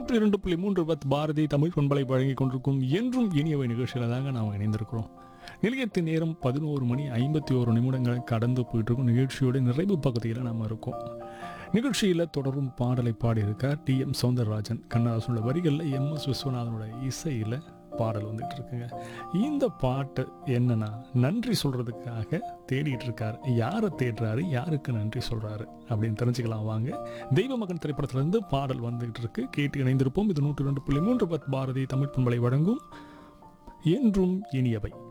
நூற்றி இரண்டு புள்ளி மூன்று பத் பாரதி தமிழ் பண்பலை வழங்கி கொண்டிருக்கும் என்றும் இனியவை நிகழ்ச்சியில் தாங்க நாம் இணைந்திருக்கிறோம் நிலையத்தின் நேரம் பதினோரு மணி ஐம்பத்தி ஓரு நிமிடங்களை கடந்து போயிட்டு இருக்கும் நிகழ்ச்சியோட நிறைவு பகுதியில் நாம் இருக்கோம் நிகழ்ச்சியில் தொடரும் பாடலை பாடியிருக்கார் டி எம் சௌந்தரராஜன் கண்ணதாசனோட வரிகளில் எம் எஸ் விஸ்வநாதனோட இசையில் பாடல் வந்துட்டு இருக்குங்க இந்த பாட்டு என்னன்னா நன்றி சொல்றதுக்காக தேடிட்டு இருக்காரு யாரை தேடுறாரு யாருக்கு நன்றி சொல்றாரு அப்படின்னு தெரிஞ்சுக்கலாம் வாங்க தெய்வ மகன் திரைப்படத்திலிருந்து பாடல் வந்துகிட்டு இருக்கு கேட்டு இணைந்திருப்போம் இது நூற்றி ரெண்டு புள்ளி மூன்று பத் பாரதி தமிழ் பண்பலை வழங்கும் என்றும் இனியவை